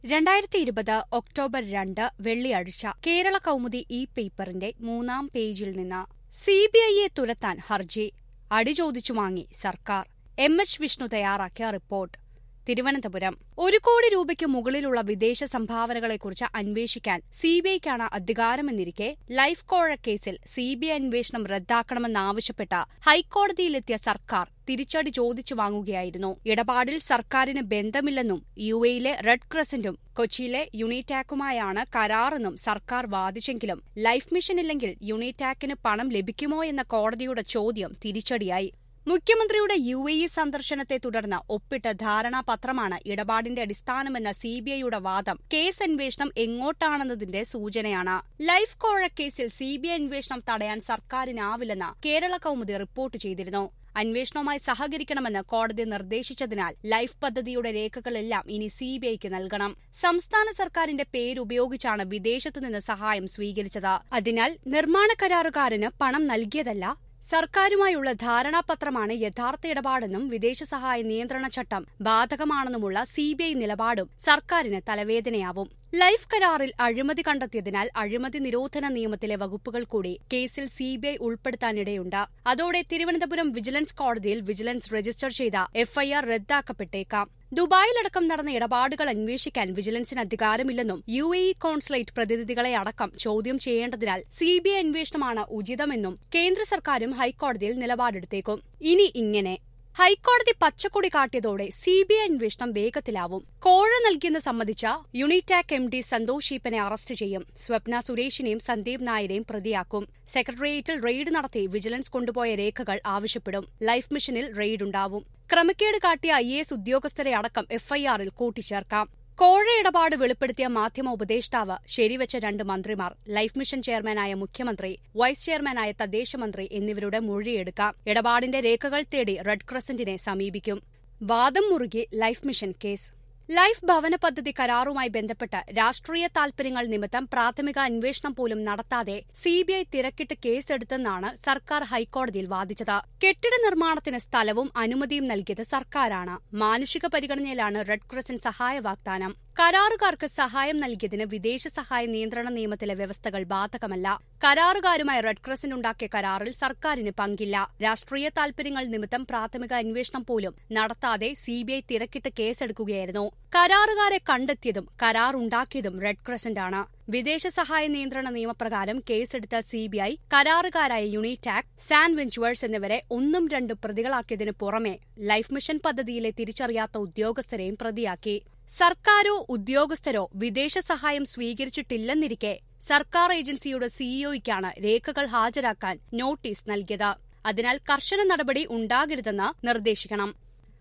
രണ്ടായിരത്തി ഇരുപത് ഒക്ടോബർ രണ്ട് വെള്ളിയാഴ്ച കേരള കൗമുദി ഇ പേപ്പറിന്റെ മൂന്നാം പേജിൽ നിന്ന് സിബിഐയെ തുരത്താൻ ഹർജി അടി ചോദിച്ചു വാങ്ങി സർക്കാർ എം എച്ച് വിഷ്ണു തയ്യാറാക്കിയ റിപ്പോർട്ട് തിരുവനന്തപുരം ഒരു കോടി രൂപയ്ക്ക് മുകളിലുള്ള വിദേശ സംഭാവനകളെക്കുറിച്ച് അന്വേഷിക്കാൻ സിബിഐക്കാണ് അധികാരമെന്നിരിക്കെ ലൈഫ് കോഴ കേസിൽ സിബിഐ അന്വേഷണം റദ്ദാക്കണമെന്നാവശ്യപ്പെട്ട ഹൈക്കോടതിയിലെത്തിയ സർക്കാർ തിരിച്ചടി ചോദിച്ചു വാങ്ങുകയായിരുന്നു ഇടപാടിൽ സർക്കാരിന് ബന്ധമില്ലെന്നും യു എയിലെ റെഡ് ക്രസന്റും കൊച്ചിയിലെ യുണിടാക്കുമായാണ് കരാറെന്നും സർക്കാർ വാദിച്ചെങ്കിലും ലൈഫ് മിഷൻ ഇല്ലെങ്കിൽ യുണിടാക്കിന് പണം ലഭിക്കുമോ എന്ന കോടതിയുടെ ചോദ്യം തിരിച്ചടിയായി മുഖ്യമന്ത്രിയുടെ യു എ ഇ സന്ദർശനത്തെ തുടർന്ന് ഒപ്പിട്ട ധാരണാപത്രമാണ് ഇടപാടിന്റെ അടിസ്ഥാനമെന്ന സിബിഐയുടെ വാദം കേസ് അന്വേഷണം എങ്ങോട്ടാണെന്നതിന്റെ സൂചനയാണ് ലൈഫ് കോഴ കേസിൽ സിബിഐ അന്വേഷണം തടയാൻ സർക്കാരിനാവില്ലെന്ന് കേരള കൗമുദി റിപ്പോർട്ട് ചെയ്തിരുന്നു അന്വേഷണവുമായി സഹകരിക്കണമെന്ന് കോടതി നിർദ്ദേശിച്ചതിനാൽ ലൈഫ് പദ്ധതിയുടെ രേഖകളെല്ലാം ഇനി സിബിഐക്ക് നൽകണം സംസ്ഥാന സർക്കാരിന്റെ പേരുപയോഗിച്ചാണ് വിദേശത്തുനിന്ന് സഹായം സ്വീകരിച്ചത് അതിനാൽ നിർമ്മാണ കരാറുകാരന് പണം നൽകിയതല്ല സർക്കാരുമായുള്ള ധാരണാപത്രമാണ് യഥാർത്ഥ ഇടപാടെന്നും വിദേശ സഹായ നിയന്ത്രണ ചട്ടം ബാധകമാണെന്നുമുള്ള സിബിഐ നിലപാടും സർക്കാരിന് തലവേദനയാവും ലൈഫ് കരാറിൽ അഴിമതി കണ്ടെത്തിയതിനാൽ അഴിമതി നിരോധന നിയമത്തിലെ വകുപ്പുകൾ കൂടി കേസിൽ സിബിഐ ഉൾപ്പെടുത്താനിടയുണ്ട് അതോടെ തിരുവനന്തപുരം വിജിലൻസ് കോടതിയിൽ വിജിലൻസ് രജിസ്റ്റർ ചെയ്ത എഫ്ഐആർ റദ്ദാക്കപ്പെട്ടേക്കാം ദുബായിലടക്കം നടന്ന ഇടപാടുകൾ അന്വേഷിക്കാൻ വിജിലൻസിന് അധികാരമില്ലെന്നും യു എ ഇ കോൺസുലേറ്റ് പ്രതിനിധികളെ അടക്കം ചോദ്യം ചെയ്യേണ്ടതിനാൽ സിബിഐ അന്വേഷണമാണ് ഉചിതമെന്നും കേന്ദ്ര സർക്കാരും ഹൈക്കോടതിയിൽ നിലപാടെടുത്തേക്കും ഇനി ഇങ്ങനെ ഹൈക്കോടതി പച്ചക്കൊടി കാട്ടിയതോടെ സിബിഐ അന്വേഷണം വേഗത്തിലാവും കോഴ നൽകിയെന്ന് സംബന്ധിച്ച യുണിടാക് എം ഡി സന്തോഷ് ഈപ്പനെ അറസ്റ്റ് ചെയ്യും സ്വപ്ന സുരേഷിനെയും സന്ദീപ് നായരെയും പ്രതിയാക്കും സെക്രട്ടേറിയറ്റിൽ റെയ്ഡ് നടത്തി വിജിലൻസ് കൊണ്ടുപോയ രേഖകൾ ആവശ്യപ്പെടും ലൈഫ് മിഷനിൽ റെയ്ഡുണ്ടാവും ക്രമക്കേട് കാട്ടിയ ഐ എസ് ഉദ്യോഗസ്ഥരെ അടക്കം എഫ്ഐആറിൽ കൂട്ടിച്ചേർക്കാം കോഴ ഇടപാട് വെളിപ്പെടുത്തിയ മാധ്യമ ഉപദേഷ്ടാവ് ശരിവെച്ച രണ്ട് മന്ത്രിമാർ ലൈഫ് മിഷൻ ചെയർമാനായ മുഖ്യമന്ത്രി വൈസ് ചെയർമാനായ തദ്ദേശ മന്ത്രി എന്നിവരുടെ മൊഴിയെടുക്കാം ഇടപാടിന്റെ രേഖകൾ തേടി റെഡ് ക്രസന്റിനെ സമീപിക്കും വാദം മുറുകി ലൈഫ് മിഷൻ കേസ് ലൈഫ് ഭവന പദ്ധതി കരാറുമായി ബന്ധപ്പെട്ട് രാഷ്ട്രീയ താൽപര്യങ്ങൾ നിമിത്തം പ്രാഥമിക അന്വേഷണം പോലും നടത്താതെ സിബിഐ തിരക്കിട്ട് കേസെടുത്തെന്നാണ് സർക്കാർ ഹൈക്കോടതിയിൽ വാദിച്ചത് കെട്ടിട നിർമ്മാണത്തിന് സ്ഥലവും അനുമതിയും നൽകിയത് സർക്കാരാണ് മാനുഷിക പരിഗണനയിലാണ് റെഡ് ക്രസന്റ് സഹായ വാഗ്ദാനം കരാറുകാർക്ക് സഹായം നൽകിയതിന് വിദേശ സഹായ നിയന്ത്രണ നിയമത്തിലെ വ്യവസ്ഥകൾ ബാധകമല്ല കരാറുകാരുമായി റെഡ് ക്രസന്റ് ഉണ്ടാക്കിയ കരാറിൽ സർക്കാരിന് പങ്കില്ല രാഷ്ട്രീയ താൽപര്യങ്ങൾ നിമിത്തം പ്രാഥമിക അന്വേഷണം പോലും നടത്താതെ സിബിഐ തിരക്കിട്ട് കേസെടുക്കുകയായിരുന്നു കരാറുകാരെ കണ്ടെത്തിയതും കരാർ ഉണ്ടാക്കിയതും റെഡ് ക്രസന്റ് ആണ് വിദേശ സഹായ നിയന്ത്രണ നിയമപ്രകാരം കേസെടുത്ത സിബിഐ കരാറുകാരായ യുണിടാക് സാൻ വെഞ്ചുവേഴ്സ് എന്നിവരെ ഒന്നും രണ്ടും പ്രതികളാക്കിയതിനു പുറമെ ലൈഫ് മിഷൻ പദ്ധതിയിലെ തിരിച്ചറിയാത്ത ഉദ്യോഗസ്ഥരെയും പ്രതിയാക്കി സർക്കാരോ ഉദ്യോഗസ്ഥരോ വിദേശ സഹായം സ്വീകരിച്ചിട്ടില്ലെന്നിരിക്കെ സർക്കാർ ഏജൻസിയുടെ സിഇഒയ്ക്കാണ് രേഖകൾ ഹാജരാക്കാൻ നോട്ടീസ് നൽകിയത് അതിനാൽ കർശന നടപടി ഉണ്ടാകരുതെന്ന് നിർദ്ദേശിക്കണം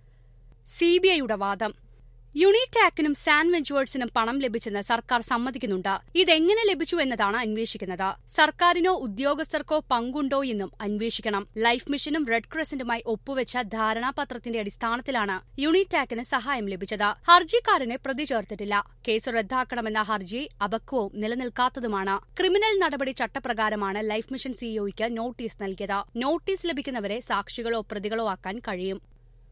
സിബിഐയുടെ വാദം യുണിടാക്കിനും സാൻ വെഞ്ചുവേഴ്സിനും പണം ലഭിച്ചെന്ന് സർക്കാർ സമ്മതിക്കുന്നുണ്ട് ഇതെങ്ങനെ ലഭിച്ചു എന്നതാണ് അന്വേഷിക്കുന്നത് സർക്കാരിനോ ഉദ്യോഗസ്ഥർക്കോ പങ്കുണ്ടോ എന്നും അന്വേഷിക്കണം ലൈഫ് മിഷനും റെഡ് ക്രസന്റുമായി ഒപ്പുവെച്ച ധാരണാപത്രത്തിന്റെ അടിസ്ഥാനത്തിലാണ് യുണിടാക്കിന് സഹായം ലഭിച്ചത് ഹർജിക്കാരനെ പ്രതി ചേർത്തിട്ടില്ല കേസ് റദ്ദാക്കണമെന്ന ഹർജി അപക്വവും നിലനിൽക്കാത്തതുമാണ് ക്രിമിനൽ നടപടി ചട്ടപ്രകാരമാണ് ലൈഫ് മിഷൻ സിഇഒയ്ക്ക് നോട്ടീസ് നൽകിയത് നോട്ടീസ് ലഭിക്കുന്നവരെ സാക്ഷികളോ പ്രതികളോ ആക്കാൻ കഴിയും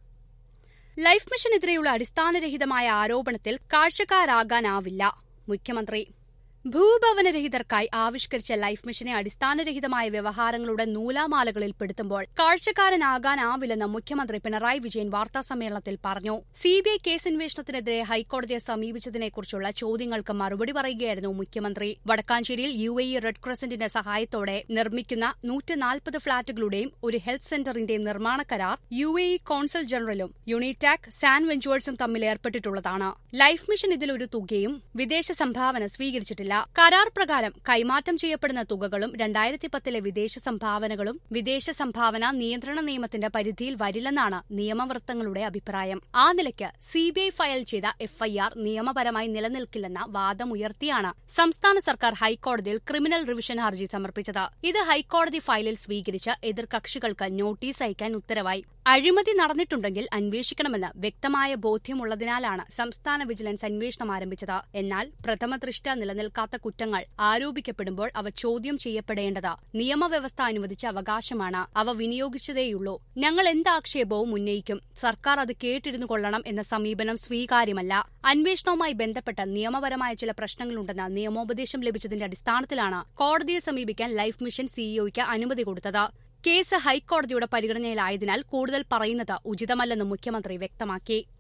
ലൈഫ് മിഷനെതിരെയുള്ള അടിസ്ഥാനരഹിതമായ ആരോപണത്തിൽ കാഴ്ചക്കാരാകാനാവില്ല മുഖ്യമന്ത്രി ഭൂഭവനരഹിതർക്കായി ആവിഷ്കരിച്ച ലൈഫ് മിഷനെ അടിസ്ഥാനരഹിതമായ വ്യവഹാരങ്ങളുടെ നൂലാമാലകളിൽ പെടുത്തുമ്പോൾ കാഴ്ചക്കാരനാകാനാവില്ലെന്ന് മുഖ്യമന്ത്രി പിണറായി വിജയൻ വാർത്താസമ്മേളനത്തിൽ പറഞ്ഞു സിബിഐ കേസ് അന്വേഷണത്തിനെതിരെ ഹൈക്കോടതിയെ സമീപിച്ചതിനെക്കുറിച്ചുള്ള ചോദ്യങ്ങൾക്ക് മറുപടി പറയുകയായിരുന്നു മുഖ്യമന്ത്രി വടക്കാഞ്ചേരിയിൽ യു എ ഇ റെഡ് ക്രസന്റിന്റെ സഹായത്തോടെ നിർമ്മിക്കുന്ന നൂറ്റിനാൽപ്പത് ഫ്ളാറ്റുകളുടെയും ഒരു ഹെൽത്ത് സെന്ററിന്റെയും നിർമ്മാണ കരാർ യു എ ഇ കോൺസൽ ജനറലും യുണിടാക് സാൻ വെഞ്ചുവേഴ്സും തമ്മിൽ ഏർപ്പെട്ടിട്ടുള്ളതാണ് ലൈഫ് മിഷൻ ഇതിലൊരു തുകയും വിദേശ സംഭാവന സ്വീകരിച്ചിട്ടില്ല കരാർ പ്രകാരം കൈമാറ്റം ചെയ്യപ്പെടുന്ന തുകകളും രണ്ടായിരത്തി പത്തിലെ വിദേശ സംഭാവനകളും വിദേശ സംഭാവന നിയന്ത്രണ നിയമത്തിന്റെ പരിധിയിൽ വരില്ലെന്നാണ് നിയമവൃത്തങ്ങളുടെ അഭിപ്രായം ആ നിലയ്ക്ക് സിബിഐ ഫയൽ ചെയ്ത എഫ്ഐആർ നിയമപരമായി നിലനിൽക്കില്ലെന്ന വാദമുയർത്തിയാണ് സംസ്ഥാന സർക്കാർ ഹൈക്കോടതിയിൽ ക്രിമിനൽ റിവിഷൻ ഹർജി സമർപ്പിച്ചത് ഇത് ഹൈക്കോടതി ഫയലിൽ സ്വീകരിച്ച് എതിർകക്ഷികൾക്ക് നോട്ടീസ് അയക്കാൻ ഉത്തരവായി അഴിമതി നടന്നിട്ടുണ്ടെങ്കിൽ അന്വേഷിക്കണമെന്ന് വ്യക്തമായ ബോധ്യമുള്ളതിനാലാണ് സംസ്ഥാന വിജിലൻസ് അന്വേഷണം ആരംഭിച്ചത് എന്നാൽ പ്രഥമദൃഷ്ട നിലനിൽക്കാത്ത കുറ്റങ്ങൾ ആരോപിക്കപ്പെടുമ്പോൾ അവ ചോദ്യം ചെയ്യപ്പെടേണ്ടത് നിയമവ്യവസ്ഥ അനുവദിച്ച അവകാശമാണ് അവ വിനിയോഗിച്ചതേയുള്ളൂ ഞങ്ങൾ എന്ത് ആക്ഷേപവും ഉന്നയിക്കും സർക്കാർ അത് കേട്ടിരുന്നു കൊള്ളണം എന്ന സമീപനം സ്വീകാര്യമല്ല അന്വേഷണവുമായി ബന്ധപ്പെട്ട് നിയമപരമായ ചില പ്രശ്നങ്ങളുണ്ടെന്ന് നിയമോപദേശം ലഭിച്ചതിന്റെ അടിസ്ഥാനത്തിലാണ് കോടതിയെ സമീപിക്കാൻ ലൈഫ് മിഷൻ സിഇഒയ്ക്ക് അനുമതി കൊടുത്തത് കേസ് ഹൈക്കോടതിയുടെ പരിഗണനയിലായതിനാൽ കൂടുതൽ പറയുന്നത് ഉചിതമല്ലെന്നും മുഖ്യമന്ത്രി വ്യക്തമാക്കി